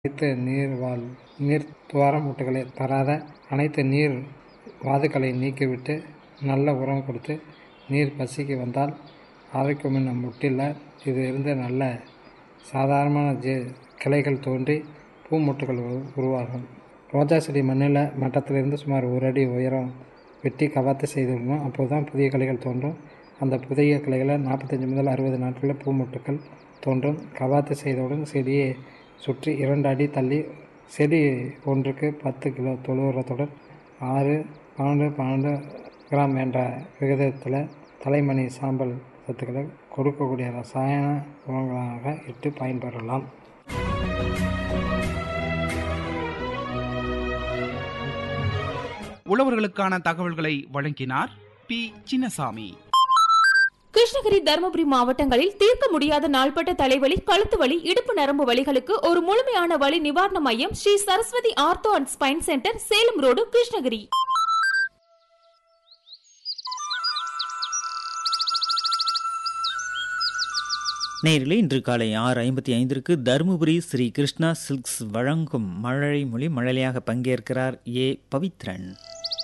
அனைத்து நீர்வாழ் நீர் துவாரமூட்டுகளை தராத அனைத்து நீர் வாதுக்களை நீக்கிவிட்டு நல்ல உரம் கொடுத்து நீர் பசிக்கு வந்தால் ஆரோக்கியம் என்னும் முட்டில் இது இருந்து நல்ல சாதாரணமான ஜே கிளைகள் தோன்றி பூ மொட்டுகள் உரு- உருவாகும் ரோஜா செடி மண்ணில் மட்டத்திலிருந்து சுமார் ஒரு அடி உயரம் வெட்டி கவாத்து செய்திடணும் அப்போது தான் புதிய கிளைகள் தோன்றும் அந்த புதிய கிளைகளை நாற்பத்தஞ்சு முதல் அறுபது நாட்களில் பூ மொட்டுக்கள் தோன்றும் கவாத்து செய்தவுடன் செடியை சுற்றி இரண்டு அடி தள்ளி செடி ஒன்றுக்கு பத்து கிலோ தொழு உரத்துடன் ஆறு பன்னெண்டு பன்னெண்டு கிராம் என்ற விகிதத்தில் தலைமணி சாம்பல் சத்துக்களை கொடுக்கக்கூடிய ரசாயன உரங்களாக இட்டு பயன்பெறலாம் உழவர்களுக்கான தகவல்களை வழங்கினார் பி சின்னசாமி கிருஷ்ணகிரி தருமபுரி மாவட்டங்களில் தீர்க்க முடியாத நாள்பட்ட தலைவலி கழுத்து வலி இடுப்பு நரம்பு வலிகளுக்கு ஒரு முழுமையான வலி நிவாரண மையம் Sri Saraswathi ortho and spine centre Salem road Krishnagiri நேரிலே இன்று காலை ஆறு ஐம்பத்தி ஐந்திற்கு தருமபுரி ஸ்ரீ கிருஷ்ணா சில்க்ஸ் வழங்கும் மழலை மொழி மழலையாக பங்கேற்கிறார் ஏ பவித்ரன்